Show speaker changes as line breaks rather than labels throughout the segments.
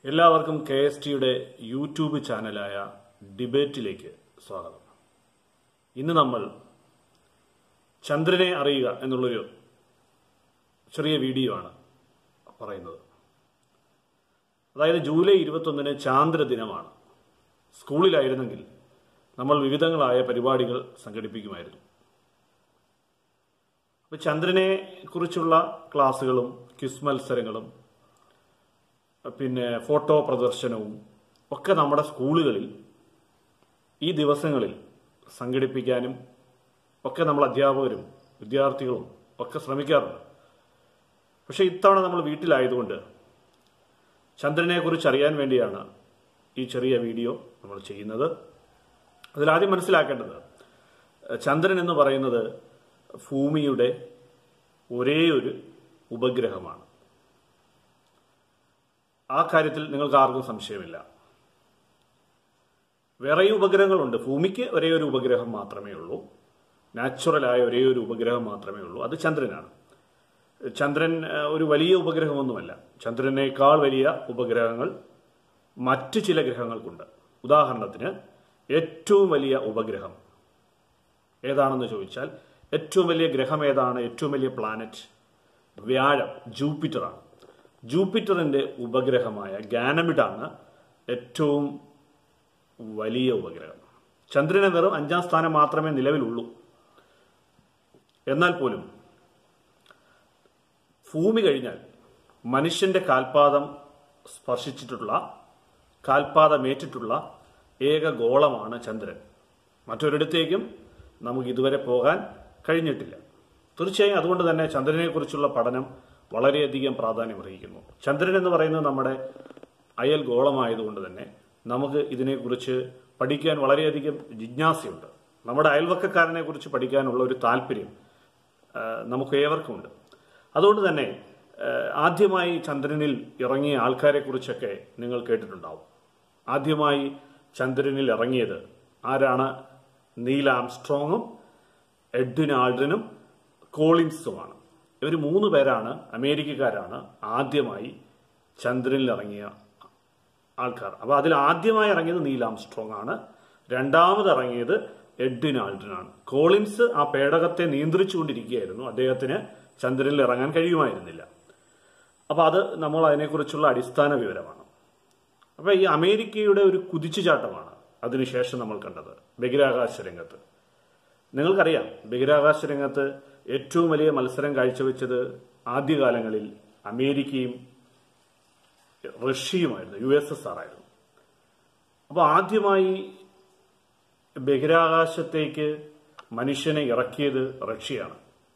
എല്ലാവർക്കും K S ടിയുടെ YouTube ചാനലായ ഡിബേറ്റിലേക്ക് സ്വാഗതം ഇന്ന് നമ്മൾ ചന്ദ്രനെ അറിയുക എന്നുള്ളൊരു ചെറിയ വീഡിയോ ആണ് പറയുന്നത് അതായത് ജൂലൈ ഇരുപത്തൊന്നിന് ചാന്ദ്ര ദിനമാണ് സ്കൂളിലായിരുന്നെങ്കിൽ നമ്മൾ വിവിധങ്ങളായ പരിപാടികൾ സംഘടിപ്പിക്കുമായിരുന്നു അപ്പോൾ ചന്ദ്രനെ കുറിച്ചുള്ള ക്ലാസ്സുകളും ക്വിസ് മത്സരങ്ങളും പിന്നെ ഫോട്ടോ പ്രദർശനവും ഒക്കെ നമ്മുടെ സ്കൂളുകളിൽ ഈ ദിവസങ്ങളിൽ സംഘടിപ്പിക്കാനും ഒക്കെ നമ്മൾ അധ്യാപകരും വിദ്യാർത്ഥികളും ഒക്കെ ശ്രമിക്കാറുണ്ട് പക്ഷേ ഇത്തവണ നമ്മൾ വീട്ടിലായതുകൊണ്ട് ചന്ദ്രനെ കുറിച്ച് അറിയാൻ വേണ്ടിയാണ് ഈ ചെറിയ വീഡിയോ നമ്മൾ ചെയ്യുന്നത് അതിലാദ്യം മനസ്സിലാക്കേണ്ടത് ചന്ദ്രൻ എന്ന് പറയുന്നത് ഭൂമിയുടെ ഒരേ ഒരു ഉപഗ്രഹമാണ് ആ കാര്യത്തിൽ നിങ്ങൾക്ക് ആർക്കും സംശയമില്ല വേറെ ഉപഗ്രഹങ്ങളുണ്ട് ഭൂമിക്ക് ഒരേ ഒരു ഉപഗ്രഹം മാത്രമേ ഉള്ളൂ നാച്ചുറലായ ഒരേ ഒരു ഉപഗ്രഹം മാത്രമേ ഉള്ളൂ അത് ചന്ദ്രനാണ് ചന്ദ്രൻ ഏഹ്, ഒരു വലിയ ഉപഗ്രഹമൊന്നുമല്ല ചന്ദ്രനേക്കാൾ വലിയ ഉപഗ്രഹങ്ങൾ മറ്റ് ചില ഗ്രഹങ്ങൾക്കുണ്ട് ഉദാഹരണത്തിന് ഏറ്റവും വലിയ ഉപഗ്രഹം ഏതാണെന്ന് ചോദിച്ചാൽ ഏറ്റവും വലിയ ഗ്രഹം ഏതാണ് ഏറ്റവും വലിയ പ്ലാനറ്റ് വ്യാഴം ജൂപ്പിറ്ററാണ് ജൂപ്പിറ്ററിന്റെ ഉപഗ്രഹമായ ഗാനമിഡാണ് ഏറ്റവും വലിയ ഉപഗ്രഹം ചന്ദ്രന് വെറും അഞ്ചാം സ്ഥാനം മാത്രമേ നിലവിലുള്ളൂ എന്നാൽ പോലും ഭൂമി കഴിഞ്ഞാൽ മനുഷ്യന്റെ കാൽപാദം സ്പർശിച്ചിട്ടുള്ള കാൽപാദമേറ്റിട്ടുള്ള ഏക ഗോളമാണ് ചന്ദ്രൻ മറ്റൊരിടത്തേക്കും നമുക്ക് ഇതുവരെ പോകാൻ കഴിഞ്ഞിട്ടില്ല തീർച്ചയായും അതുകൊണ്ട് തന്നെ ചന്ദ്രനെക്കുറിച്ചുള്ള പഠനം വളരെയധികം പ്രാധാന്യമർഹിക്കുന്നു ചന്ദ്രൻ എന്ന് പറയുന്നത് നമ്മുടെ അയൽ ഗോളമായതുകൊണ്ട് തന്നെ നമുക്ക് ഇതിനെക്കുറിച്ച് പഠിക്കാൻ വളരെയധികം ജിജ്ഞാസയുണ്ട് നമ്മുടെ അയൽവക്കക്കാരനെ കുറിച്ച് പഠിക്കാനുള്ള ഒരു താല്പര്യം ആ, നമുക്ക് ഏവർക്കുമുണ്ട് അതുകൊണ്ട് തന്നെ ആ, ആദ്യമായി ചന്ദ്രനിൽ ഇറങ്ങിയ ആൾക്കാരെ കുറിച്ചൊക്കെ നിങ്ങൾ കേട്ടിട്ടുണ്ടാവും ആദ്യമായി ചന്ദ്രനിൽ ഇറങ്ങിയത് ആരാണ് നീൽ ആംസ്ട്രോങ്ങും എഡ്വിൻ ആൾഡ്രനും കോളിൻസുമാണ് ഇവർ മൂന്ന് പേരാണ് അമേരിക്കക്കാരാണ് ആദ്യമായി ചന്ദ്രനിൽ ഇറങ്ങിയ ആൾക്കാർ അപ്പോൾ അതിൽ ആദ്യമായി ഇറങ്ങിയത് നീൽ ആംസ്ട്രോങ് ആണ് രണ്ടാമത് ഇറങ്ങിയത് എഡ്വിൻ ആൾഡ്രനാണ് കോളിൻസ് ആ പേടകത്തെ നിയന്ത്രിച്ചുകൊണ്ടിരിക്കുകയായിരുന്നു അദ്ദേഹത്തിന് ചന്ദ്രനിൽ ഇറങ്ങാൻ കഴിയുമായിരുന്നില്ല അപ്പോൾ അത് നമ്മൾ അതിനെക്കുറിച്ചുള്ള അടിസ്ഥാന വിവരമാണ് അപ്പോൾ ഈ അമേരിക്കയുടെ ഒരു കുതിച്ചുചാട്ടമാണ് അതിനുശേഷം നമ്മൾ കണ്ടത് ബഹിരാകാശ രംഗത്ത് നിങ്ങൾക്കറിയാം ബഹിരാകാശ രംഗത്ത് ഏറ്റവും വലിയ മത്സരം കാഴ്ചവെച്ചത് ആദ്യകാലങ്ങളിൽ അമേരിക്കയും റഷ്യയുമായിരുന്നു യു എസ് എസ് ആർ ആയിരുന്നു അപ്പോൾ ആദ്യമായി ബഹിരാകാശത്തേക്ക് മനുഷ്യനെ ഇറക്കിയത് റഷ്യയാണ്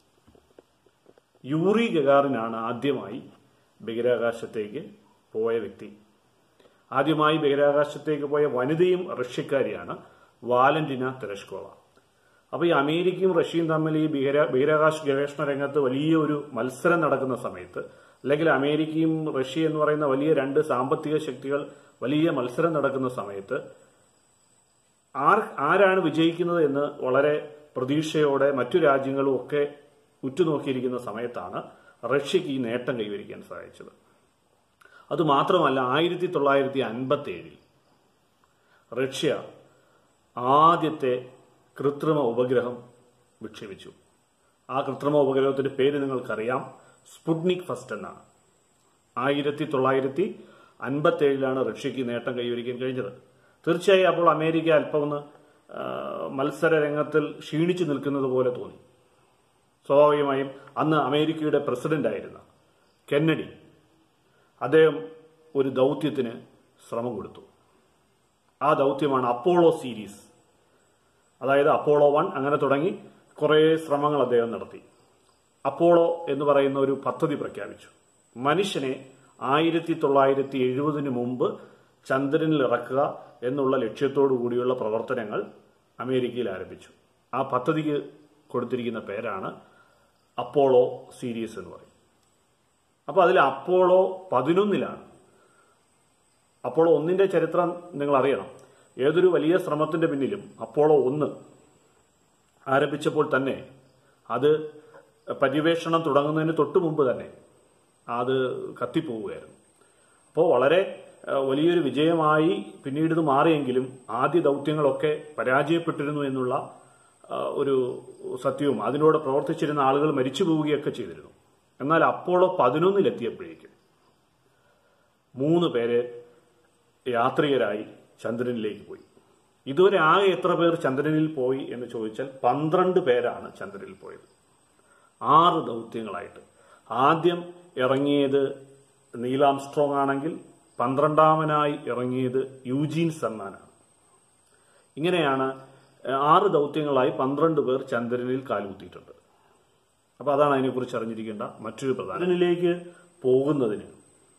യൂറി ഗഗാറിനാണ് ആദ്യമായി ബഹിരാകാശത്തേക്ക് പോയ വ്യക്തി ആദ്യമായി ബഹിരാകാശത്തേക്ക് പോയ വനിതയും റഷ്യക്കാരിയാണ് വാലന്റിന തെരഷ്കോവ അപ്പോൾ ഈ അമേരിക്കയും റഷ്യയും തമ്മിൽ ഈ ബഹിരാ- ബഹിരാകാശ ഗവേഷണ രംഗത്ത് വലിയ ഒരു മത്സരം നടക്കുന്ന സമയത്ത് അല്ലെങ്കിൽ അമേരിക്കയും റഷ്യ എന്ന് പറയുന്ന വലിയ രണ്ട് സാമ്പത്തിക ശക്തികൾ വലിയ മത്സരം നടക്കുന്ന സമയത്ത് ആർ ആരാണ് വിജയിക്കുന്നത് എന്ന് വളരെ പ്രതീക്ഷയോടെ മറ്റു രാജ്യങ്ങളും ഒക്കെ ഉറ്റുനോക്കിയിരിക്കുന്ന സമയത്താണ് റഷ്യക്ക് ഈ നേട്ടം കൈവരിക്കാൻ സാധിച്ചത് അതുമാത്രമല്ല ആയിരത്തി തൊള്ളായിരത്തി അൻപത്തി ഏഴിൽ റഷ്യ ആദ്യത്തെ കൃത്രിമ ഉപഗ്രഹം വിക്ഷേപിച്ചു ആ കൃത്രിമ ഉപഗ്രഹത്തിന്റെ പേര് നിങ്ങൾക്കറിയാം സ്പുട്നിക് ഫസ്റ്റ് എന്നാണ് ആയിരത്തി തൊള്ളായിരത്തി അൻപത്തി ഏഴിലാണ് റഷ്യക്ക് ഈ നേട്ടം കൈവരിക്കാൻ കഴിഞ്ഞത് തീർച്ചയായും അപ്പോൾ അമേരിക്ക അല്പം ഒന്ന് ആ, മത്സര രംഗത്തിൽ ക്ഷീണിച്ചു നിൽക്കുന്നത് പോലെ തോന്നി സ്വാഭാവികമായും അന്ന് അമേരിക്കയുടെ പ്രസിഡന്റ് ആയിരുന്ന കെന്നഡി അദ്ദേഹം ഒരു ദൗത്യത്തിന് ശ്രമം കൊടുത്തു ആ ദൗത്യമാണ് അപ്പോളോ സീരീസ് അതായത് അപ്പോളോ വൺ അങ്ങനെ തുടങ്ങി കുറേ ശ്രമങ്ങൾ അദ്ദേഹം നടത്തി അപ്പോളോ എന്ന് പറയുന്ന ഒരു പദ്ധതി പ്രഖ്യാപിച്ചു മനുഷ്യനെ ആയിരത്തി തൊള്ളായിരത്തി എഴുപതിന് മുമ്പ് ചന്ദ്രനിൽ ഇറക്കുക എന്നുള്ള ലക്ഷ്യത്തോടു കൂടിയുള്ള പ്രവർത്തനങ്ങൾ അമേരിക്കയിൽ ആരംഭിച്ചു ആ പദ്ധതിക്ക് കൊടുത്തിരിക്കുന്ന പേരാണ് അപ്പോളോ സീരീസ് എന്ന് പറയും അപ്പോൾ അതിൽ അപ്പോളോ പതിനൊന്നിലാണ് അപ്പോളോ ഒന്നിന്റെ ചരിത്രം നിങ്ങൾ അറിയണം ഏതൊരു വലിയ ശ്രമത്തിന്റെ പിന്നിലും അപ്പോളോ ഒന്ന് ആരംഭിച്ചപ്പോൾ തന്നെ അത് പര്യവേഷണം തുടങ്ങുന്നതിന് തൊട്ട് മുമ്പ് തന്നെ അത് കത്തിപ്പോവുകയായിരുന്നു അപ്പോൾ വളരെ ഏഹ്, വലിയൊരു വിജയമായി പിന്നീട് ഇത് മാറിയെങ്കിലും ആദ്യ ദൗത്യങ്ങളൊക്കെ പരാജയപ്പെട്ടിരുന്നു എന്നുള്ള ഏഹ്, ഒരു സത്യവും അതിനോട് പ്രവർത്തിച്ചിരുന്ന ആളുകൾ മരിച്ചു പോവുകയൊക്കെ ചെയ്തിരുന്നു എന്നാൽ അപ്പോളോ പതിനൊന്നിലെത്തിയപ്പോഴേക്കും മൂന്ന് പേര് യാത്രികരായി ചന്ദ്രനിലേക്ക് പോയി ഇതുവരെ ആകെ എത്ര പേർ ചന്ദ്രനിൽ പോയി എന്ന് ചോദിച്ചാൽ പന്ത്രണ്ട് പേരാണ് ചന്ദ്രനിൽ പോയത് ആറ് ദൗത്യങ്ങളായിട്ട് ആദ്യം ഇറങ്ങിയത് നീലാംസ്ട്രോങ് ആണെങ്കിൽ പന്ത്രണ്ടാമനായി ഇറങ്ങിയത് യൂജീൻ സന്നാനാണ് ഇങ്ങനെയാണ് ഏഹ്, ആറ് ദൗത്യങ്ങളായി പന്ത്രണ്ട് പേർ ചന്ദ്രനിൽ കാലുകുത്തിയിട്ടുണ്ട് അപ്പൊ അതാണ് അതിനെക്കുറിച്ച് അറിഞ്ഞിരിക്കേണ്ട മറ്റൊരു പ്രധാന ചന്ദ്രനിലേക്ക് പോകുന്നതിന്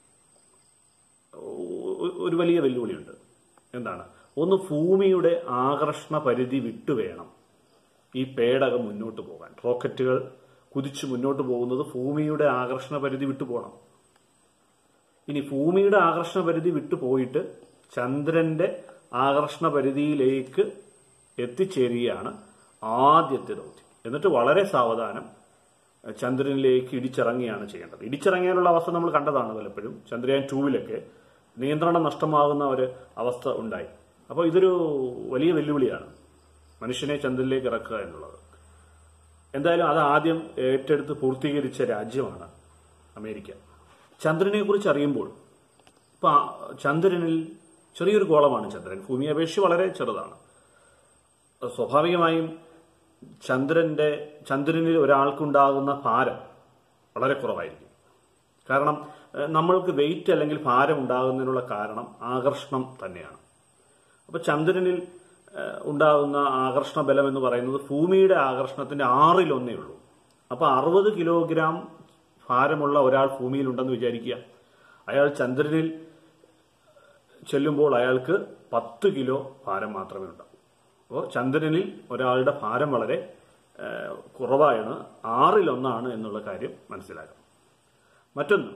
ഒ- ഒരു വലിയ വെല്ലുവിളിയുണ്ട് എന്താണ് ഒന്ന് ഭൂമിയുടെ ആകർഷണ പരിധി വിട്ടു വേണം ഈ പേടകം മുന്നോട്ട് പോകാൻ റോക്കറ്റുകൾ കുതിച്ചു മുന്നോട്ട് പോകുന്നത് ഭൂമിയുടെ ആകർഷണ പരിധി വിട്ടു പോകണം ഇനി ഭൂമിയുടെ ആകർഷണ പരിധി വിട്ടു പോയിട്ട് ചന്ദ്രന്റെ ആകർഷണ പരിധിയിലേക്ക് എത്തിച്ചേരുകയാണ് ആദ്യത്തെ ദൗത്യം എന്നിട്ട് വളരെ സാവധാനം ചന്ദ്രനിലേക്ക് ഇടിച്ചിറങ്ങിയാണ് ചെയ്യേണ്ടത് ഇടിച്ചിറങ്ങിയാലുള്ള അവസ്ഥ നമ്മൾ കണ്ടതാണ് പലപ്പോഴും ചന്ദ്രയാൻ ടൂവിലൊക്കെ നിയന്ത്രണം നഷ്ടമാകുന്ന ഒരു അവസ്ഥ ഉണ്ടായി അപ്പോൾ ഇതൊരു വലിയ വെല്ലുവിളിയാണ് മനുഷ്യനെ ചന്ദ്രനിലേക്ക് ഇറക്കുക എന്നുള്ളത് എന്തായാലും അത് ആദ്യം ഏറ്റെടുത്ത് പൂർത്തീകരിച്ച രാജ്യമാണ് അമേരിക്ക ചന്ദ്രനെ കുറിച്ച് അറിയുമ്പോൾ ഇപ്പൊ ആ ചന്ദ്രനിൽ ചെറിയൊരു ഗോളമാണ് ചന്ദ്രൻ ഭൂമിയെ അപേക്ഷിച്ച് വളരെ ചെറുതാണ് സ്വാഭാവികമായും ചന്ദ്രന്റെ ചന്ദ്രനിൽ ഒരാൾക്കുണ്ടാകുന്ന ഭാരം വളരെ കുറവായിരിക്കും കാരണം ഏഹ്, നമ്മൾക്ക് വെയിറ്റ് അല്ലെങ്കിൽ ഭാരം ഉണ്ടാകുന്നതിനുള്ള കാരണം ആകർഷണം തന്നെയാണ് അപ്പൊ ചന്ദ്രനിൽ ഏഹ്, ഉണ്ടാകുന്ന ആകർഷണ ബലം എന്ന് പറയുന്നത് ഭൂമിയുടെ ആകർഷണത്തിന്റെ ആറിലൊന്നേ ഉള്ളൂ അപ്പൊ അറുപത് കിലോഗ്രാം ഭാരമുള്ള ഒരാൾ ഭൂമിയിലുണ്ടെന്ന് വിചാരിക്കുക അയാൾ ചന്ദ്രനിൽ ചെല്ലുമ്പോൾ അയാൾക്ക് പത്ത് കിലോ ഭാരം മാത്രമേ ഉണ്ടാവൂ അപ്പോൾ ചന്ദ്രനിൽ ഒരാളുടെ ഭാരം വളരെ ഏഹ്, കുറവാണ് ആറിലൊന്നാണ് എന്നുള്ള കാര്യം മനസ്സിലാക്കാം മറ്റൊന്ന്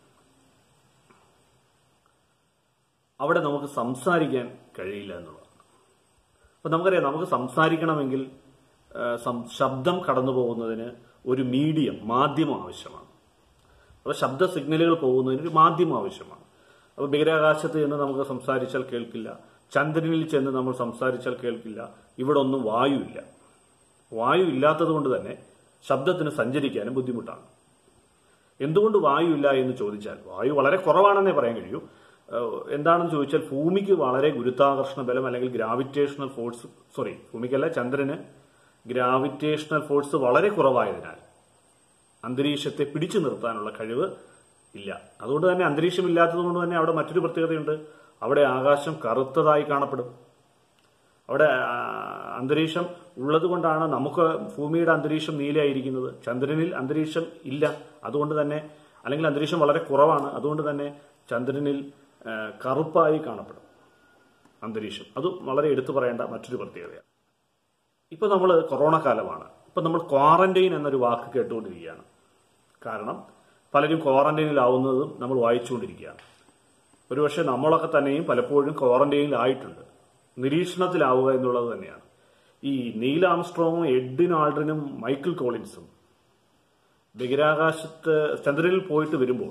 അവിടെ നമുക്ക് സംസാരിക്കാൻ കഴിയില്ല എന്നുള്ളതാണ് അപ്പൊ നമുക്കറിയാം നമുക്ക് സംസാരിക്കണമെങ്കിൽ ആ, സം- ശബ്ദം കടന്നു പോകുന്നതിന് ഒരു മീഡിയം മാധ്യമം ആവശ്യമാണ് അപ്പൊ ശബ്ദ സിഗ്നലുകൾ പോകുന്നതിന് ഒരു മാധ്യമം ആവശ്യമാണ് അപ്പൊ ബഹിരാകാശത്ത് ചെന്ന് നമുക്ക് സംസാരിച്ചാൽ കേൾക്കില്ല ചന്ദ്രനിൽ ചെന്ന് നമ്മൾ സംസാരിച്ചാൽ കേൾക്കില്ല ഇവിടെ ഒന്നും വായുവില്ല വായു ഇല്ലാത്തത് കൊണ്ട് തന്നെ ശബ്ദത്തിന് സഞ്ചരിക്കാനും ബുദ്ധിമുട്ടാണ് എന്തുകൊണ്ട് വായു ഇല്ല എന്ന് ചോദിച്ചാൽ വായു വളരെ കുറവാണെന്നേ പറയാൻ കഴിയൂ ഏഹ് എന്താണെന്ന് ചോദിച്ചാൽ ഭൂമിക്ക് വളരെ ഗുരുത്വാകർഷണ ബലം അല്ലെങ്കിൽ ഗ്രാവിറ്റേഷണൽ ഫോഴ്സ് സോറി ഭൂമിക്കല്ല ചന്ദ്രന് ഗ്രാവിറ്റേഷണൽ ഫോഴ്സ് വളരെ കുറവായതിനാൽ അന്തരീക്ഷത്തെ പിടിച്ചു നിർത്താനുള്ള കഴിവ് ഇല്ല അതുകൊണ്ട് തന്നെ അന്തരീക്ഷം ഇല്ലാത്തത് കൊണ്ട് തന്നെ അവിടെ മറ്റൊരു പ്രത്യേകതയുണ്ട് അവിടെ ആകാശം കറുത്തതായി കാണപ്പെടും അവിടെ ആ, അന്തരീക്ഷം ഉള്ളത് കൊണ്ടാണ് നമുക്ക് ഭൂമിയുടെ അന്തരീക്ഷം നീലയായിരിക്കുന്നത് ചന്ദ്രനിൽ അന്തരീക്ഷം ഇല്ല അതുകൊണ്ട് തന്നെ അല്ലെങ്കിൽ അന്തരീക്ഷം വളരെ കുറവാണ് അതുകൊണ്ട് തന്നെ ചന്ദ്രനിൽ ആ, കറുപ്പായി കാണപ്പെടും അന്തരീക്ഷം അത് വളരെ എടുത്തു പറയേണ്ട മറ്റൊരു പ്രത്യേകതയാണ് ഇപ്പൊ നമ്മൾ കൊറോണ കാലമാണ് ഇപ്പൊ നമ്മൾ ക്വാറന്റൈൻ എന്നൊരു വാക്ക് കേട്ടുകൊണ്ടിരിക്കുകയാണ് കാരണം പലരും ക്വാറന്റൈനിലാവുന്നതും നമ്മൾ വായിച്ചുകൊണ്ടിരിക്കുകയാണ് ഒരുപക്ഷെ നമ്മളൊക്കെ തന്നെയും പലപ്പോഴും ക്വാറന്റൈനിലായിട്ടുണ്ട് നിരീക്ഷണത്തിലാവുക എന്നുള്ളത് തന്നെയാണ് ഈ നീൽ ആംസ്ട്രോങ്ങും എഡ്വിൻ ആൾഡ്രിനും മൈക്കിൾ കോളിൻസും ബഹിരാകാശത്ത് ചന്ദ്രനിൽ പോയിട്ട് വരുമ്പോൾ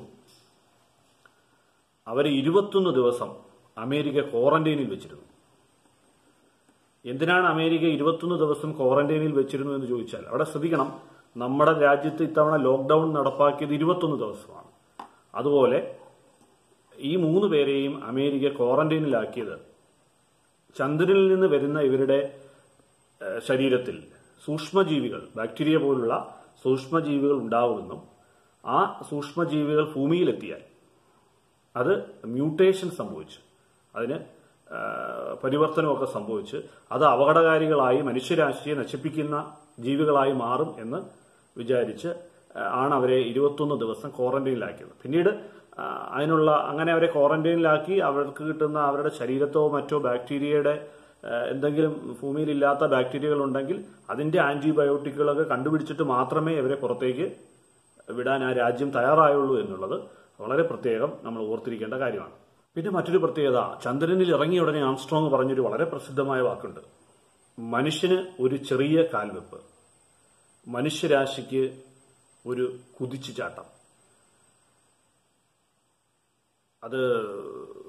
അവർ ഇരുപത്തൊന്ന് ദിവസം അമേരിക്ക ക്വാറന്റൈനിൽ വെച്ചിരുന്നു എന്തിനാണ് അമേരിക്ക ഇരുപത്തൊന്ന് ദിവസം ക്വാറന്റൈനിൽ വെച്ചിരുന്നു എന്ന് ചോദിച്ചാൽ അവിടെ ശ്രദ്ധിക്കണം നമ്മുടെ രാജ്യത്ത് ഇത്തവണ ലോക്ക്ഡൌൺ നടപ്പാക്കിയത് ഇരുപത്തൊന്ന് ദിവസമാണ് അതുപോലെ ഈ മൂന്ന് പേരെയും അമേരിക്ക ക്വാറന്റൈനിലാക്കിയത് ചന്ദ്രനിൽ നിന്ന് വരുന്ന ഇവരുടെ ഏഹ്, ശരീരത്തിൽ സൂക്ഷ്മജീവികൾ ബാക്ടീരിയ പോലുള്ള സൂക്ഷ്മജീവികൾ ഉണ്ടാവുമെന്നും ആ സൂക്ഷ്മജീവികൾ ഭൂമിയിലെത്തിയാൽ അത് മ്യൂട്ടേഷൻ സംഭവിച്ചു അതിന് ആ, പരിവർത്തനമൊക്കെ സംഭവിച്ച് അത് അപകടകാരികളായി മനുഷ്യരാശിയെ നശിപ്പിക്കുന്ന ജീവികളായി മാറും എന്ന് വിചാരിച്ച് ആ, ആണ് അവരെ ഇരുപത്തൊന്ന് ദിവസം ക്വാറന്റൈനിലാക്കിയത് പിന്നീട് ആ, അതിനുള്ള അങ്ങനെ അവരെ ക്വാറന്റൈനിലാക്കി അവർക്ക് കിട്ടുന്ന അവരുടെ ശരീരത്തോ മറ്റോ ബാക്ടീരിയയുടെ ആ, എന്തെങ്കിലും ഭൂമിയിൽ ഇല്ലാത്ത ബാക്ടീരിയകൾ ഉണ്ടെങ്കിൽ അതിന്റെ ആന്റിബയോട്ടിക്കുകളൊക്കെ കണ്ടുപിടിച്ചിട്ട് മാത്രമേ ഇവരെ പുറത്തേക്ക് വിടാൻ ആ രാജ്യം തയ്യാറായുള്ളൂ എന്നുള്ളത് വളരെ പ്രത്യേകം നമ്മൾ ഓർത്തിരിക്കേണ്ട കാര്യമാണ് പിന്നെ മറ്റൊരു പ്രത്യേകത ചന്ദ്രനിൽ ഇറങ്ങിയ ഉടനെ ആംസ്ട്രോങ് പറഞ്ഞൊരു വളരെ പ്രസിദ്ധമായ വാക്കുണ്ട് മനുഷ്യന് ഒരു ചെറിയ കാൽവെപ്പ് മനുഷ്യരാശിക്ക് ഒരു കുതിച്ചുചാട്ടം അത്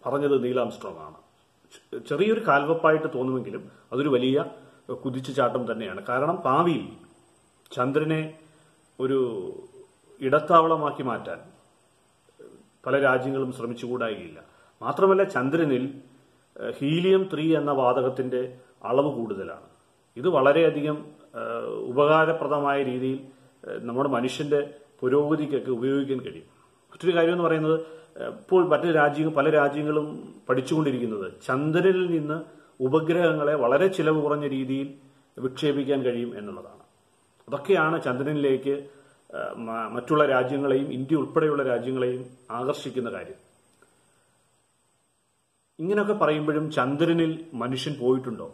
പറഞ്ഞത് നീലാംസ്ട്രോങ് ആണ് ചെ- ചെറിയൊരു കാൽവപ്പായിട്ട് തോന്നുമെങ്കിലും അതൊരു വലിയ കുതിച്ചുചാട്ടം തന്നെയാണ് കാരണം ഭാവിയിൽ ചന്ദ്രനെ ഒരു ഇടത്താവളമാക്കി മാറ്റാൻ പല രാജ്യങ്ങളും ശ്രമിച്ചുകൂടായില്ല മാത്രമല്ല ചന്ദ്രനിൽ ഏഹ്, ഹീലിയം ത്രീ എന്ന വാതകത്തിന്റെ അളവ് കൂടുതലാണ് ഇത് വളരെയധികം ഏഹ്, ഉപകാരപ്രദമായ രീതിയിൽ ഏഹ്, നമ്മുടെ മനുഷ്യന്റെ പുരോഗതിക്കൊക്കെ ഉപയോഗിക്കാൻ കഴിയും മറ്റൊരു കാര്യം എന്ന് പറയുന്നത് ഏഹ്, ഇപ്പോൾ മറ്റ് രാജ്യങ്ങൾ പല രാജ്യങ്ങളും പഠിച്ചുകൊണ്ടിരിക്കുന്നത് ചന്ദ്രനിൽ നിന്ന് ഉപഗ്രഹങ്ങളെ വളരെ ചിലവ് കുറഞ്ഞ രീതിയിൽ വിക്ഷേപിക്കാൻ കഴിയും എന്നുള്ളതാണ് അതൊക്കെയാണ് ചന്ദ്രനിലേക്ക് ഏഹ്, മ- മറ്റുള്ള രാജ്യങ്ങളെയും ഇന്ത്യ ഉൾപ്പെടെയുള്ള രാജ്യങ്ങളെയും ആകർഷിക്കുന്ന കാര്യം ഇങ്ങനെയൊക്കെ പറയുമ്പോഴും ചന്ദ്രനിൽ മനുഷ്യൻ പോയിട്ടുണ്ടോ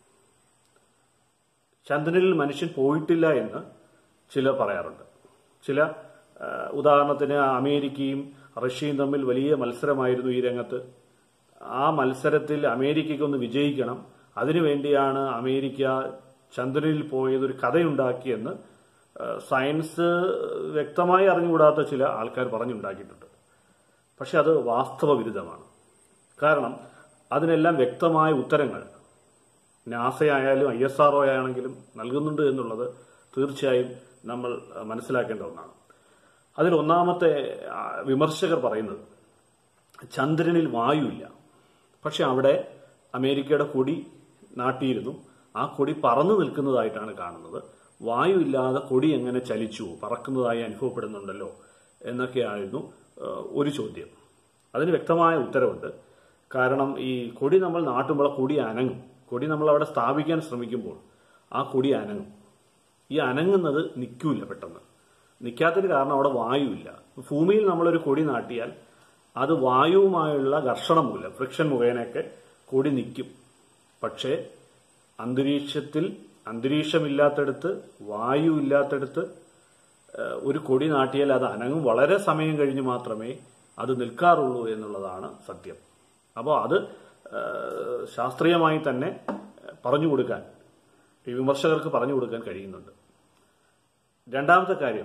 ചന്ദ്രനിൽ മനുഷ്യൻ പോയിട്ടില്ല എന്ന് ചിലർ പറയാറുണ്ട് ചില ആ, ഉദാഹരണത്തിന് അമേരിക്കയും റഷ്യയും തമ്മിൽ വലിയ മത്സരമായിരുന്നു ഈ രംഗത്ത് ആ മത്സരത്തിൽ അമേരിക്കയ്ക്കൊന്ന് വിജയിക്കണം അതിനുവേണ്ടിയാണ് അമേരിക്ക ചന്ദ്രനിൽ പോയതൊരു കഥയുണ്ടാക്കിയെന്ന് ആ, സയൻസ് വ്യക്തമായി അറിഞ്ഞുകൂടാത്ത ചില ആൾക്കാർ പറഞ്ഞുണ്ടാക്കിയിട്ടുണ്ട് പക്ഷെ അത് വാസ്തവ വിരുദ്ധമാണ് കാരണം അതിനെല്ലാം വ്യക്തമായ ഉത്തരങ്ങൾ നാസയായാലും ഐ എസ് ആർ ആണെങ്കിലും നൽകുന്നുണ്ട് എന്നുള്ളത് തീർച്ചയായും നമ്മൾ അഹ്, മനസ്സിലാക്കേണ്ട ഒന്നാണ് അതിൽ ഒന്നാമത്തെ ആ, വിമർശകർ പറയുന്നത് ചന്ദ്രനിൽ വായുവില്ല പക്ഷെ അവിടെ അമേരിക്കയുടെ കൊടി നാട്ടിയിരുന്നു ആ കൊടി പറന്നു നിൽക്കുന്നതായിട്ടാണ് കാണുന്നത് വായു ഇല്ലാതെ കൊടി എങ്ങനെ ചലിച്ചു പറക്കുന്നതായി അനുഭവപ്പെടുന്നുണ്ടല്ലോ എന്നൊക്കെയായിരുന്നു ഏഹ്, ഒരു ചോദ്യം അതിന് വ്യക്തമായ ഉത്തരവുണ്ട് കാരണം ഈ കൊടി നമ്മൾ നാട്ടുമ്പോൾ ആ കൊടി അനങ്ങും കൊടി നമ്മൾ അവിടെ സ്ഥാപിക്കാൻ ശ്രമിക്കുമ്പോൾ ആ കൊടി അനങ്ങും ഈ അനങ്ങുന്നത് നിൽക്കൂല പെട്ടെന്ന് നിൽക്കാത്തതിന് കാരണം അവിടെ വായുവില്ല ഭൂമിയിൽ നമ്മളൊരു കൊടി നാട്ടിയാൽ അത് വായുവുമായുള്ള ഘർഷണം മൂലം ഫ്രിക്ഷൻ മുഖേനയൊക്കെ കൊടി നിൽക്കും പക്ഷേ അന്തരീക്ഷത്തിൽ അന്തരീക്ഷമില്ലാത്തടത്ത് വായു ഇല്ലാത്തടത്ത് ഏഹ്, ഒരു കൊടി നാട്ടിയാൽ അത് അനങ്ങും വളരെ സമയം കഴിഞ്ഞ് മാത്രമേ അത് നിൽക്കാറുള്ളൂ എന്നുള്ളതാണ് സത്യം അപ്പോൾ അത് ഏഹ്, ശാസ്ത്രീയമായി തന്നെ പറഞ്ഞു കൊടുക്കാൻ ഈ വിമർശകർക്ക് പറഞ്ഞു കൊടുക്കാൻ കഴിയുന്നുണ്ട് രണ്ടാമത്തെ കാര്യം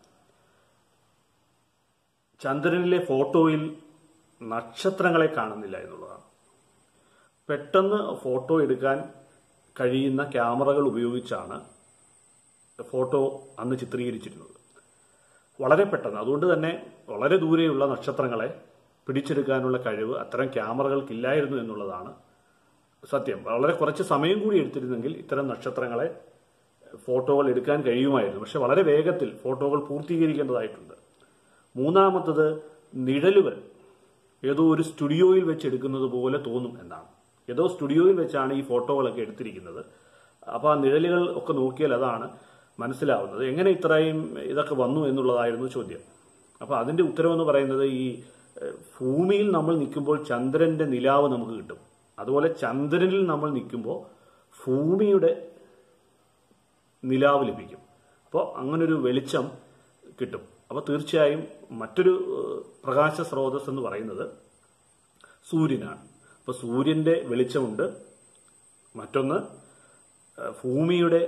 ചന്ദ്രനിലെ ഫോട്ടോയിൽ നക്ഷത്രങ്ങളെ കാണുന്നില്ല എന്നുള്ളതാണ് പെട്ടെന്ന് ഫോട്ടോ എടുക്കാൻ കഴിയുന്ന ക്യാമറകൾ ഉപയോഗിച്ചാണ് ഫോട്ടോ അന്ന് ചിത്രീകരിച്ചിരുന്നത് വളരെ പെട്ടെന്ന് അതുകൊണ്ട് തന്നെ വളരെ ദൂരെയുള്ള നക്ഷത്രങ്ങളെ പിടിച്ചെടുക്കാനുള്ള കഴിവ് അത്തരം ക്യാമറകൾക്കില്ലായിരുന്നു എന്നുള്ളതാണ് സത്യം വളരെ കുറച്ച് സമയം കൂടി എടുത്തിരുന്നെങ്കിൽ ഇത്തരം നക്ഷത്രങ്ങളെ ഫോട്ടോകൾ എടുക്കാൻ കഴിയുമായിരുന്നു പക്ഷെ വളരെ വേഗത്തിൽ ഫോട്ടോകൾ പൂർത്തീകരിക്കേണ്ടതായിട്ടുണ്ട് മൂന്നാമത്തത് നിഴലുകൾ ഏതോ ഒരു സ്റ്റുഡിയോയിൽ വെച്ച് എടുക്കുന്നത് പോലെ തോന്നും എന്നാണ് ഏതോ സ്റ്റുഡിയോയിൽ വെച്ചാണ് ഈ ഫോട്ടോകളൊക്കെ എടുത്തിരിക്കുന്നത് അപ്പോൾ ആ നിഴലുകൾ ഒക്കെ നോക്കിയാൽ അതാണ് മനസ്സിലാവുന്നത് എങ്ങനെ ഇത്രയും ഇതൊക്കെ വന്നു എന്നുള്ളതായിരുന്നു ചോദ്യം അപ്പോൾ അതിന്റെ ഉത്തരവെന്ന് പറയുന്നത് ഈ ഏഹ്, ഭൂമിയിൽ നമ്മൾ നിൽക്കുമ്പോൾ ചന്ദ്രന്റെ നിലാവ് നമുക്ക് കിട്ടും അതുപോലെ ചന്ദ്രനിൽ നമ്മൾ നിൽക്കുമ്പോൾ ഭൂമിയുടെ നിലാവ് ലഭിക്കും അപ്പോൾ അങ്ങനൊരു വെളിച്ചം കിട്ടും അപ്പോൾ തീർച്ചയായും മറ്റൊരു ഏഹ്, പ്രകാശ സ്രോതസ് എന്ന് പറയുന്നത് സൂര്യനാണ് അപ്പോൾ സൂര്യന്റെ വെളിച്ചമുണ്ട് മറ്റൊന്ന് ഏഹ്, ഭൂമിയുടെ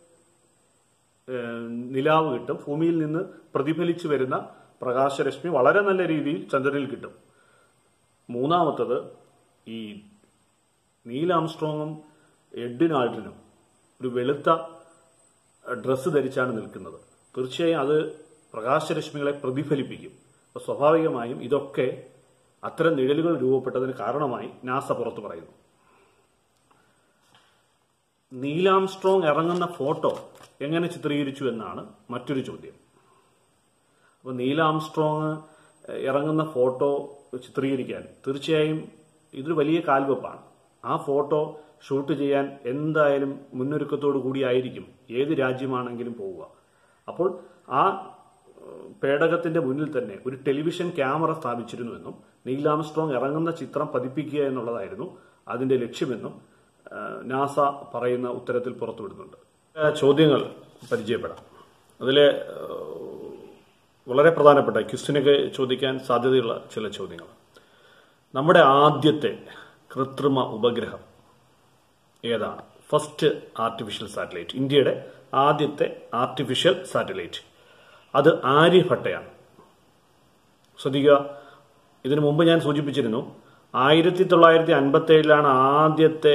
ഏഹ്, നിലാവ് കിട്ടും ഭൂമിയിൽ നിന്ന് പ്രതിഫലിച്ചു വരുന്ന പ്രകാശരശ്മി വളരെ നല്ല രീതിയിൽ ചന്ദ്രനിൽ കിട്ടും മൂന്നാമത്തത് ഈ നീൽ ആംസ്ട്രോങ്ങും എഡ്വിൻ ആൾഡ്രിനും ഒരു വെളുത്ത ഡ്രസ്സ് ധരിച്ചാണ് നിൽക്കുന്നത് തീർച്ചയായും അത് പ്രകാശരശ്മികളെ പ്രതിഫലിപ്പിക്കും അപ്പോൾ സ്വാഭാവികമായും ഇതൊക്കെ അത്തരം നിഴലുകൾ രൂപപ്പെട്ടതിന് കാരണമായി നാസ പുറത്തു പറയുന്നു നീലാംസ്ട്രോങ് ഇറങ്ങുന്ന ഫോട്ടോ എങ്ങനെ ചിത്രീകരിച്ചു എന്നാണ് മറ്റൊരു ചോദ്യം അപ്പോൾ നീലാംസ്ട്രോങ് ഇറങ്ങുന്ന ഫോട്ടോ ചിത്രീകരിക്കാൻ തീർച്ചയായും ഇതൊരു വലിയ കാൽവെപ്പാണ് ആ ഫോട്ടോ ഷൂട്ട് ചെയ്യാൻ എന്തായാലും മുന്നൊരുക്കത്തോടു കൂടിയായിരിക്കും ഏത് രാജ്യമാണെങ്കിലും പോവുക അപ്പോൾ ആ ഏഹ്, പേടകത്തിന്റെ മുന്നിൽ തന്നെ ഒരു ടെലിവിഷൻ ക്യാമറ സ്ഥാപിച്ചിരുന്നുവെന്നും നീൽ ആംസ്ട്രോങ് ഇറങ്ങുന്ന ചിത്രം പതിപ്പിക്കുക എന്നുള്ളതായിരുന്നു അതിന്റെ ലക്ഷ്യമെന്നും ഏഹ്, നാസ പറയുന്ന ഉത്തരത്തിൽ പുറത്തുവിടുന്നുണ്ട് ഏഹ്, ചോദ്യങ്ങൾ പരിചയപ്പെടാം അതിലെ ഏഹ്, വളരെ പ്രധാനപ്പെട്ട ക്വസ്റ്റിനൊക്കെ ചോദിക്കാൻ സാധ്യതയുള്ള ചില ചോദ്യങ്ങൾ നമ്മുടെ ആദ്യത്തെ കൃത്രിമ ഉപഗ്രഹം ഏതാണ് ഫസ്റ്റ് ആർട്ടിഫിഷ്യൽ സാറ്റലൈറ്റ് ഇന്ത്യയുടെ ആദ്യത്തെ ആർട്ടിഫിഷ്യൽ സാറ്റലൈറ്റ് അത് ആര്യഭട്ടയാണ് ശ്രദ്ധിക്കുക ഇതിനു മുമ്പ് ഞാൻ സൂചിപ്പിച്ചിരുന്നു ആയിരത്തി തൊള്ളായിരത്തി അൻപത്തി ഏഴിലാണ് ആദ്യത്തെ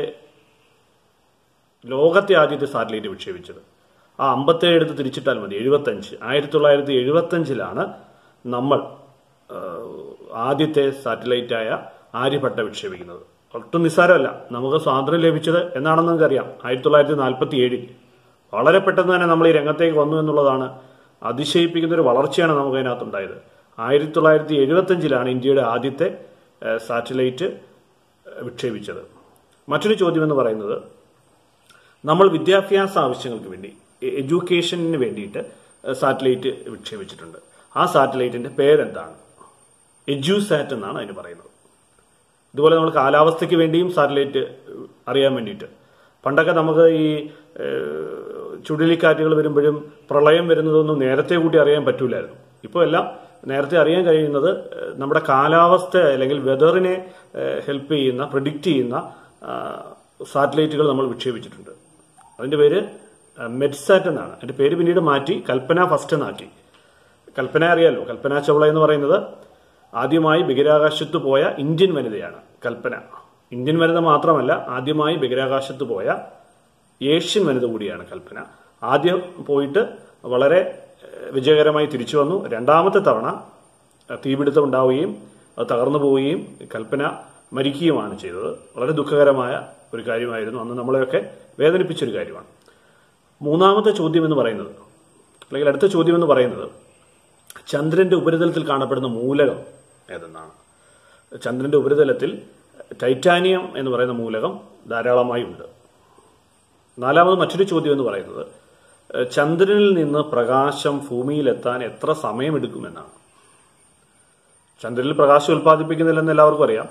ലോകത്തെ ആദ്യത്തെ സാറ്റലൈറ്റ് വിക്ഷേപിച്ചത് ആ അമ്പത്തേഴ് എടുത്ത് തിരിച്ചിട്ടാൽ മതി എഴുപത്തഞ്ച് ആയിരത്തി തൊള്ളായിരത്തി എഴുപത്തഞ്ചിലാണ് നമ്മൾ ആ, ആദ്യത്തെ സാറ്റലൈറ്റായ ആര്യഭട്ട വിക്ഷേപിക്കുന്നത് ഒട്ടും നിസ്സാരമല്ല നമുക്ക് സ്വാതന്ത്ര്യം ലഭിച്ചത് എന്നാണെന്ന് നമുക്കറിയാം ആയിരത്തി തൊള്ളായിരത്തി നാൽപ്പത്തി ഏഴിൽ വളരെ പെട്ടെന്ന് തന്നെ നമ്മൾ ഈ രംഗത്തേക്ക് വന്നു എന്നുള്ളതാണ് അതിശയിപ്പിക്കുന്ന ഒരു വളർച്ചയാണ് നമുക്ക് അതിനകത്തുണ്ടായത് ആയിരത്തി തൊള്ളായിരത്തി എഴുപത്തഞ്ചിലാണ് ഇന്ത്യയുടെ ആദ്യത്തെ ആ, സാറ്റലൈറ്റ് വിക്ഷേപിച്ചത് മറ്റൊരു ചോദ്യം എന്ന് പറയുന്നത് നമ്മൾ വിദ്യാഭ്യാസ ആവശ്യങ്ങൾക്ക് വേണ്ടി എ- എഡ്യൂക്കേഷന് വേണ്ടിയിട്ട് സാറ്റലൈറ്റ് വിക്ഷേപിച്ചിട്ടുണ്ട് ആ സാറ്റലൈറ്റിന്റെ പേരെന്താണ് എഡ്യൂസാറ്റ് എന്നാണ് അതിന് പറയുന്നത് ഇതുപോലെ നമ്മൾ കാലാവസ്ഥയ്ക്ക് വേണ്ടിയും സാറ്റലൈറ്റ് അറിയാൻ വേണ്ടിയിട്ട് പണ്ടൊക്കെ നമുക്ക് ഈ ഏഹ്, ചുഴലിക്കാറ്റുകൾ വരുമ്പോഴും പ്രളയം വരുന്നതൊന്നും നേരത്തെ കൂട്ടി അറിയാൻ പറ്റൂലായിരുന്നു ഇപ്പോൾ എല്ലാം നേരത്തെ അറിയാൻ കഴിയുന്നത് ഏഹ്, നമ്മുടെ കാലാവസ്ഥ അല്ലെങ്കിൽ വെതറിനെ ഹെൽപ്പ് ചെയ്യുന്ന പ്രിഡിക്റ്റ് ചെയ്യുന്ന സാറ്റലൈറ്റുകൾ നമ്മൾ വിക്ഷേപിച്ചിട്ടുണ്ട് അതിന്റെ പേര് മെഡ്സാറ്റ് എന്നാണ് അതിന്റെ പേര് പിന്നീട് മാറ്റി കൽപ്പന ഫസ്റ്റ് എന്നാക്കി കൽപ്പന അറിയാലോ കൽപ്പന ചൗള എന്ന് പറയുന്നത് ആദ്യമായി ബഹിരാകാശത്ത് പോയ ഇന്ത്യൻ വനിതയാണ് കൽപ്പന ഇന്ത്യൻ വനിത മാത്രമല്ല ആദ്യമായി ബഹിരാകാശത്ത് പോയ ഏഷ്യൻ വനിത കൂടിയാണ് കൽപ്പന ആദ്യം പോയിട്ട് വളരെ ഏഹ്, വിജയകരമായി തിരിച്ചു വന്നു രണ്ടാമത്തെ തവണ അഹ്, തീപിടുത്തം ഉണ്ടാവുകയും അത് തകർന്നു പോവുകയും കൽപ്പന മരിക്കുകയുമാണ് ചെയ്തത് വളരെ ദുഃഖകരമായ ഒരു കാര്യമായിരുന്നു അന്ന് നമ്മളെയൊക്കെ വേദനിപ്പിച്ചൊരു കാര്യമാണ് മൂന്നാമത്തെ ചോദ്യം എന്ന് പറയുന്നത് അല്ലെങ്കിൽ അടുത്ത ചോദ്യം എന്ന് പറയുന്നത് ചന്ദ്രന്റെ ഉപരിതലത്തിൽ കാണപ്പെടുന്ന മൂലകം ഏതെന്നാണ് ചന്ദ്രന്റെ ഉപരിതലത്തിൽ ടൈറ്റാനിയം എന്ന് പറയുന്ന മൂലകം ധാരാളമായി ഉണ്ട് നാലാമത് മറ്റൊരു ചോദ്യം എന്ന് പറയുന്നത് ഏഹ്, ചന്ദ്രനിൽ നിന്ന് പ്രകാശം ഭൂമിയിലെത്താൻ എത്ര സമയമെടുക്കുമെന്നാണ് ചന്ദ്രനിൽ പ്രകാശം ഉൽപ്പാദിപ്പിക്കുന്നില്ലെന്ന് എല്ലാവർക്കും അറിയാം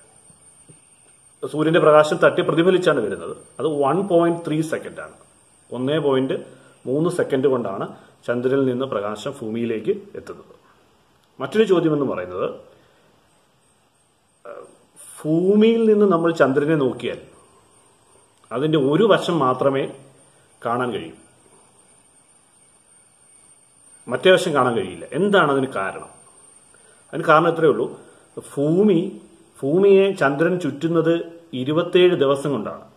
സൂര്യന്റെ പ്രകാശം തട്ടി പ്രതിഫലിച്ചാണ് വരുന്നത് അത് വൺ പോയിന്റ് ത്രീ സെക്കൻഡ് ആണ് ഒന്നേ പോയിന്റ് മൂന്ന് സെക്കൻഡ് കൊണ്ടാണ് ചന്ദ്രനിൽ നിന്ന് പ്രകാശം ഭൂമിയിലേക്ക് എത്തുന്നത് മറ്റൊരു ചോദ്യം എന്ന് പറയുന്നത് ഏഹ്, ഭൂമിയിൽ നിന്ന് നമ്മൾ ചന്ദ്രനെ നോക്കിയാൽ അതിന്റെ ഒരു വശം മാത്രമേ കാണാൻ കഴിയൂ മറ്റേ വശം കാണാൻ കഴിയില്ല എന്താണ് അതിന് കാരണം അതിന് കാരണം ഇത്രയേ ഉള്ളൂ ഭൂമി ഭൂമിയെ ചന്ദ്രൻ ചുറ്റുന്നത് ഇരുപത്തേഴ് ദിവസം കൊണ്ടാണ്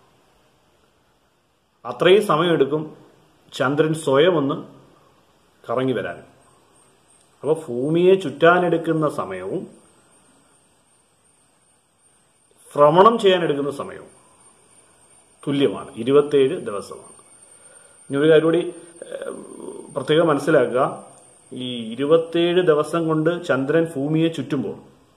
അത്രയും സമയമെടുക്കും ചന്ദ്രൻ സ്വയം ഒന്ന് കറങ്ങി വരാൻ അപ്പോൾ ഭൂമിയെ ചുറ്റാനെടുക്കുന്ന സമയവും ഭ്രമണം ചെയ്യാനെടുക്കുന്ന സമയവും തുല്യമാണ് ഇരുപത്തേഴ് ദിവസമാണ് ഇനി ഒരു കാര്യം കൂടി ഏഹ്, പ്രത്യേകം മനസ്സിലാക്കുക ഈ ഇരുപത്തേഴ് ദിവസം കൊണ്ട് ചന്ദ്രൻ ഭൂമിയെ ചുറ്റുമ്പോൾ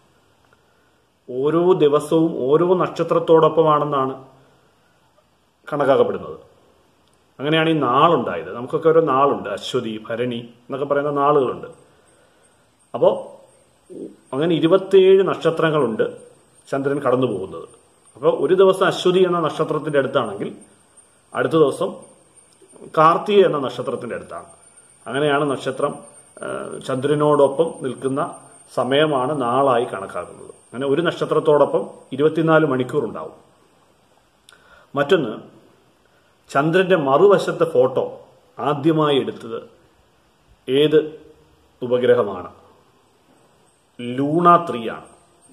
ഓരോ ദിവസവും ഓരോ നക്ഷത്രത്തോടൊപ്പമാണെന്നാണ് കണക്കാക്കപ്പെടുന്നത് അങ്ങനെയാണ് ഈ നാളുണ്ടായത് നമുക്കൊക്കെ ഓരോ നാളുണ്ട് അശ്വതി ഭരണി എന്നൊക്കെ പറയുന്ന നാളുകളുണ്ട് അപ്പോൾ അങ്ങനെ ഇരുപത്തിയേഴ് നക്ഷത്രങ്ങളുണ്ട് ചന്ദ്രൻ കടന്നു പോകുന്നത് അപ്പോൾ ഒരു ദിവസം അശ്വതി എന്ന നക്ഷത്രത്തിന്റെ അടുത്താണെങ്കിൽ അടുത്ത ദിവസം കാർത്തിക എന്ന നക്ഷത്രത്തിന്റെ അടുത്താണ് അങ്ങനെയാണ് നക്ഷത്രം ആ, ചന്ദ്രനോടൊപ്പം നിൽക്കുന്ന സമയമാണ് നാളായി കണക്കാക്കുന്നത് അങ്ങനെ ഒരു നക്ഷത്രത്തോടൊപ്പം ഇരുപത്തിനാല് മണിക്കൂർ ഉണ്ടാവും മറ്റൊന്ന് ചന്ദ്രന്റെ മറുവശത്തെ ഫോട്ടോ ആദ്യമായി എടുത്തത് ഏത് ഉപഗ്രഹമാണ് ലൂണ ത്രീ ആണ്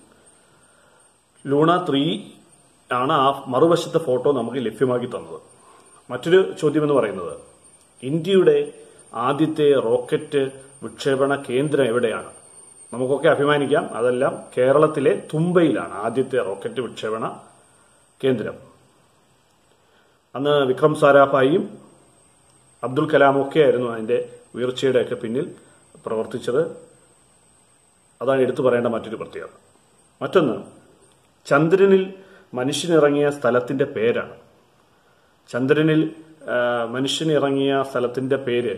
ലൂണ ത്രീ ആണ് ആ മറുവശത്തെ ഫോട്ടോ നമുക്ക് ലഭ്യമാക്കി തന്നത് മറ്റൊരു ചോദ്യം എന്ന് പറയുന്നത് ഇന്ത്യയുടെ ആദ്യത്തെ റോക്കറ്റ് വിക്ഷേപണ കേന്ദ്രം എവിടെയാണ് നമുക്കൊക്കെ അഭിമാനിക്കാം അതെല്ലാം കേരളത്തിലെ തുമ്പയിലാണ് ആദ്യത്തെ റോക്കറ്റ് വിക്ഷേപണ കേന്ദ്രം അന്ന് വിക്രം സാരാഭായിയും അബ്ദുൽ കലാമും ഒക്കെ ആയിരുന്നു അതിന്റെ ഉയർച്ചയുടെ ഒക്കെ പിന്നിൽ പ്രവർത്തിച്ചത് അതാണ് എടുത്തു പറയേണ്ട മറ്റൊരു പ്രത്യേകത മറ്റൊന്ന് ചന്ദ്രനിൽ മനുഷ്യനിറങ്ങിയ സ്ഥലത്തിന്റെ പേരാണ് ചന്ദ്രനിൽ ആ, മനുഷ്യനിറങ്ങിയ സ്ഥലത്തിന്റെ പേര്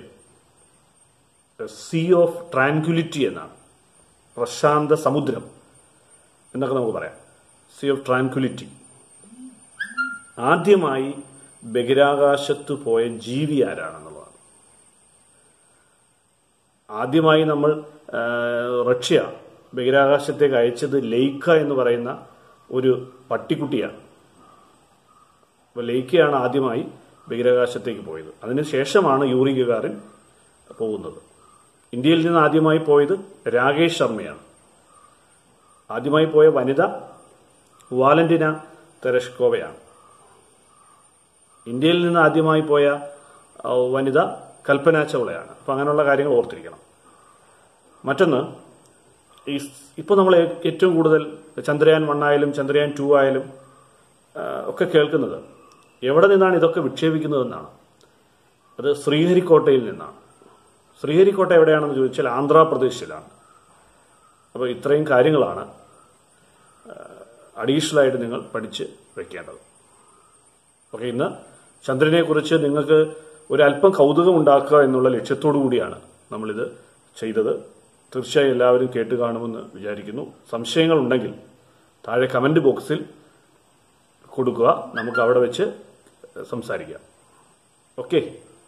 സീ ഓഫ് ട്രാൻക്വിലിറ്റി എന്നാണ് പ്രശാന്ത സമുദ്രം എന്നൊക്കെ നമുക്ക് പറയാം സീ ഓഫ് ട്രാൻക്വിലിറ്റി ആദ്യമായി ബഹിരാകാശത്ത് പോയ ജീവി ആരാണെന്നുള്ളതാണ് ആദ്യമായി നമ്മൾ ആ, റഷ്യ ബഹിരാകാശത്തേക്ക് അയച്ചത് ലെയ്ക്ക എന്ന് പറയുന്ന ഒരു പട്ടിക്കുട്ടിയാണ് അപ്പോൾ ലെയ്ക്കയാണ് ആദ്യമായി ബഹിരാകാശത്തേക്ക് പോയത് അതിനുശേഷമാണ് യൂറി ഗഗാറിൻ പോകുന്നത് ഇന്ത്യയിൽ നിന്ന് ആദ്യമായി പോയത് രാകേഷ് ശർമ്മയാണ് ആദ്യമായി പോയ വനിത വാലന്റിന തെരഷ്കോവയാണ് ഇന്ത്യയിൽ നിന്ന് ആദ്യമായി പോയ ആ, വനിത കൽപ്പന ചൗളയാണ് അപ്പം അങ്ങനെയുള്ള കാര്യങ്ങൾ ഓർത്തിരിക്കണം മറ്റൊന്ന് ഈ ഇപ്പോൾ നമ്മൾ ഏ- ഏറ്റവും കൂടുതൽ ചന്ദ്രയാൻ വൺ ആയാലും ചന്ദ്രയാൻ ടു ആയാലും ആ, ഒക്കെ കേൾക്കുന്നത് എവിടെ നിന്നാണ് ഇതൊക്കെ വിക്ഷേപിക്കുന്നതെന്നാണ് അത് ശ്രീഹരിക്കോട്ടയിൽ നിന്നാണ് ശ്രീഹരിക്കോട്ട എവിടെയാണെന്ന് ചോദിച്ചാൽ ആന്ധ്രാപ്രദേശിലാണ് അപ്പോൾ ഇത്രയും കാര്യങ്ങളാണ് അഡീഷണൽ ആയിട്ട് നിങ്ങൾ പഠിച്ച് വെക്കേണ്ടത് ഓക്കെ ഇന്ന് ചന്ദ്രനെക്കുറിച്ച് നിങ്ങൾക്ക് ഒരല്പം കൗതുകം ഉണ്ടാക്കുക എന്നുള്ള ലക്ഷ്യത്തോടു കൂടിയാണ് നമ്മളിത് ചെയ്തത് തീർച്ചയായും എല്ലാവരും കേട്ട് കാണുമെന്ന് വിചാരിക്കുന്നു സംശയങ്ങൾ ഉണ്ടെങ്കിൽ താഴെ കമന്റ് ബോക്സിൽ കൊടുക്കുക നമുക്ക് അവിടെ വെച്ച് സംസാരിക്കാം ഓക്കെ